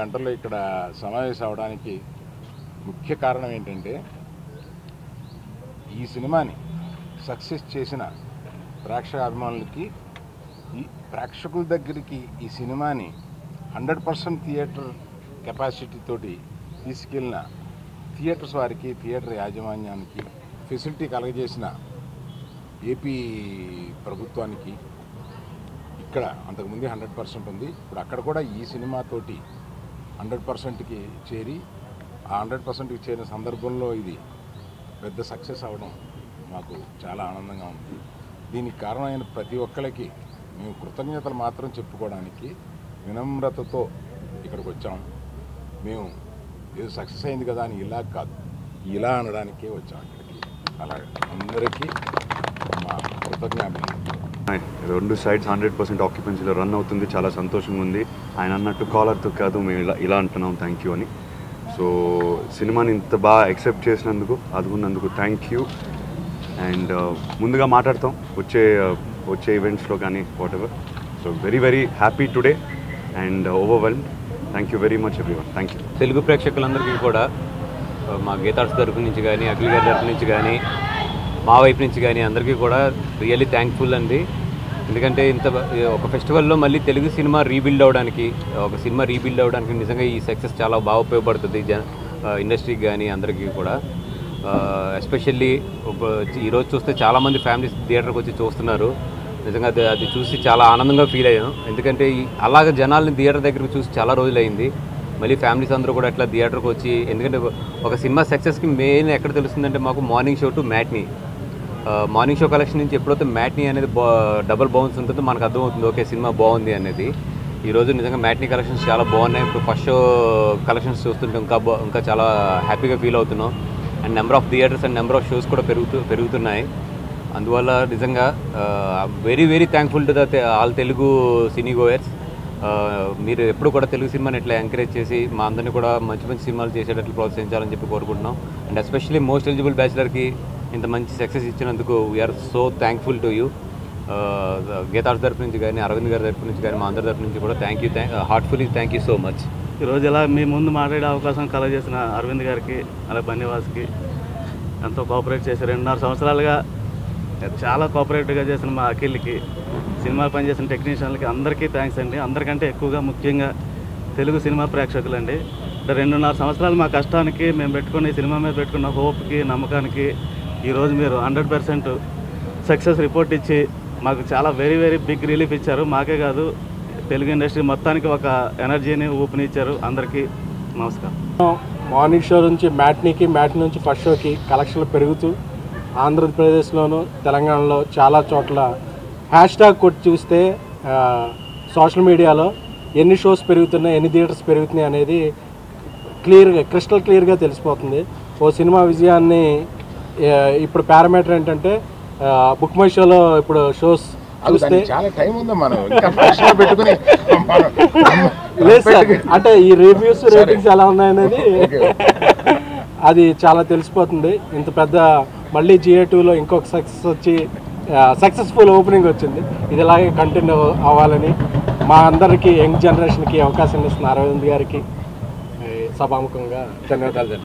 గంటల్లో ఇక్కడ సమావేశం అవడానికి ముఖ్య కారణం ఏంటంటే ఈ సినిమాని సక్సెస్ చేసిన ప్రేక్షక అభిమానులకి ఈ ప్రేక్షకుల దగ్గరికి ఈ సినిమాని హండ్రెడ్ పర్సెంట్ థియేటర్ కెపాసిటీ తోటి తీసుకెళ్ళిన థియేటర్స్ వారికి థియేటర్ యాజమాన్యానికి ఫెసిలిటీ కలగజేసిన ఏపీ ప్రభుత్వానికి ఇక్కడ అంతకుముందు హండ్రెడ్ పర్సెంట్ ఉంది ఇప్పుడు అక్కడ కూడా ఈ సినిమాతోటి హండ్రెడ్ పర్సెంట్కి చేరి ఆ హండ్రెడ్ పర్సెంట్కి చేరిన సందర్భంలో ఇది పెద్ద సక్సెస్ అవ్వడం మాకు చాలా ఆనందంగా ఉంది దీనికి కారణమైన ప్రతి ఒక్కరికి మేము కృతజ్ఞతలు మాత్రం చెప్పుకోవడానికి వినమ్రతతో ఇక్కడికి వచ్చాం మేము ఏదో సక్సెస్ అయింది కదా అని ఇలా కాదు ఇలా అనడానికే వచ్చాం ఇక్కడికి అలాగే అందరికీ మా కృతజ్ఞాపన రెండు సైడ్స్ హండ్రెడ్ పర్సెంట్ ఆక్యుపెన్సీలో రన్ అవుతుంది చాలా సంతోషంగా ఉంది ఆయన అన్నట్టు కాలర్తో కాదు మేము ఇలా ఇలా అంటున్నాం థ్యాంక్ యూ అని సో సినిమాని ఇంత బాగా యాక్సెప్ట్ చేసినందుకు అదుకున్నందుకు థ్యాంక్ యూ అండ్ ముందుగా మాట్లాడతాం వచ్చే uh, వచ్చే ఈవెంట్స్లో కానీ whatever so very very happy today and overwhelm thank you very much everyone thank you Telugu ప్రేక్షకులందరికీ కూడా ఆ, మా గీతార్స్ తరపు నుంచి కానీ అఖిల్ గారి తరపు నుంచి కానీ మా వైపు నుంచి కానీ అందరికీ కూడా రియల్లీ థ్యాంక్ఫుల్ అండి ఎందుకంటే ఇంత బ- ఒక ఫెస్టివల్లో మళ్ళీ తెలుగు సినిమా రీబిల్డ్ అవ్వడానికి ఒక సినిమా రీబిల్డ్ అవ్వడానికి నిజంగా ఈ సక్సెస్ చాలా బాగా ఉపయోగపడుతుంది జన ఇండస్ట్రీకి కానీ అందరికీ కూడా ఎస్పెషల్లీ ఈరోజు చూస్తే చాలామంది ఫ్యామిలీస్ థియేటర్కి వచ్చి చూస్తున్నారు నిజంగా అది అది చూసి చాలా ఆనందంగా ఫీల్ అయ్యాను ఎందుకంటే ఈ- అలాగ జనాల్ని థియేటర్ దగ్గరకు చూసి చాలా రోజులైంది మళ్ళీ ఫ్యామిలీస్ అందరూ కూడా అట్లా థియేటర్కి వచ్చి ఎందుకంటే ఒక సినిమా సక్సెస్కి మెయిన్ ఎక్కడ తెలుస్తుందంటే మాకు morning show to matinee morning show collection నుంచి ఎప్పుడైతే మ్యాట్నీ అనేది బా డబుల్ బౌన్స్ ఉంటుందో మనకు అర్థమవుతుంది ఓకే సినిమా బాగుంది అనేది ఈరోజు నిజంగా మ్యాట్నీ కలెక్షన్స్ చాలా బాగున్నాయి ఇప్పుడు ఫస్ట్ షో కలెక్షన్స్ చూస్తుంటే ఇంకా బా ఇంకా చాలా హ్యాపీగా ఫీల్ అవుతున్నాం and number of theatres and number of shows కూడా పెరుగుతూ పెరుగుతున్నాయి అందువల్ల నిజంగా very very thankful to the all Telugu cinegoers మీరు ఎప్పుడు కూడా తెలుగు సినిమాని ఇట్లా ఎంకరేజ్ చేసి మా అందరినీ కూడా మంచి మంచి సినిమాలు చేసేటట్లు ప్రోత్సహించాలని చెప్పి కోరుకుంటున్నాం అండ్ ఎస్పెషల్లీ మోస్ట్ ఎలిజిబుల్ బ్యాచిలర్కి ఇంత మంచి సక్సెస్ ఇచ్చినందుకు we are so thankful to you గీతార్ తరపు నుంచి కానీ అరవింద్ గారి తరపు నుంచి కానీ మా అందరి తరపు నుంచి కూడా thank you heartfully thank you so much ఈరోజు ఇలా మీ ముందు మాట్లాడే అవకాశం కలగజేసిన అరవింద్ గారికి అలాగే బన్నివాస్కి ఎంతో కోఆపరేట్ చేసి రెండున్నర సంవత్సరాలుగా చాలా కోఆపరేటివ్గా చేసిన మా అఖిల్కి సినిమా పనిచేసిన టెక్నీషియన్లకి అందరికీ థ్యాంక్స్ అండి అందరికంటే ఎక్కువగా ముఖ్యంగా తెలుగు సినిమా ప్రేక్షకులండి అంటే రెండున్నర సంవత్సరాలు మా కష్టానికి మేము పెట్టుకున్న ఈ సినిమా మీద పెట్టుకున్న హోప్కి నమ్మకానికి ఈరోజు మీరు హండ్రెడ్ పర్సెంట్ సక్సెస్ రిపోర్ట్ ఇచ్చి మాకు చాలా వెరీ వెరీ బిగ్ రిలీఫ్ ఇచ్చారు మాకే కాదు తెలుగు ఇండస్ట్రీ మొత్తానికి ఒక ఎనర్జీని ఊపినిచ్చారు అందరికీ నమస్కారం మార్నింగ్ షో నుంచి మ్యాట్నీకి మ్యాట్ నుంచి ఫస్ట్ షోకి కలెక్షన్లు పెరుగుతూ ఆంధ్రప్రదేశ్లోను తెలంగాణలో చాలా చోట్ల హ్యాష్ ట్యాగ్ కొట్టి చూస్తే ఆ, సోషల్ మీడియాలో ఎన్ని షోస్ పెరుగుతున్నాయి ఎన్ని థియేటర్స్ పెరుగుతున్నాయి అనేది క్లియర్గా క్రిస్టల్ క్లియర్గా తెలిసిపోతుంది ఓ సినిమా విజయాన్ని ఆ, ఇప్పుడు పారామీటర్ ఏంటంటే ఆ, బుక్ మై షోలో ఇప్పుడు షోస్ అది చూస్తే దానికి చాలా టైం ఉంది మనం ఇంకా ఫంక్షన్లో పెట్టుకుని మనం- లేదు సార్ అంటే ఈ రివ్యూస్ రేటింగ్స్ ఎలా ఉన్నాయనేది అది చాలా తెలిసిపోతుంది ఇంత పెద్ద మళ్ళీ జిఏ టూలో ఇంకొక సక్సెస్ వచ్చి సక్సెస్ఫుల్ ఓపెనింగ్ వచ్చింది ఇది ఇలాగే కంటిన్యూ అవ్వాలని మా అందరికీ యంగ్ జనరేషన్కి అవకాశం ఇస్తున్న అరవింద్ గారికి ఏ, సభాముఖంగా ధన్యవాదాలు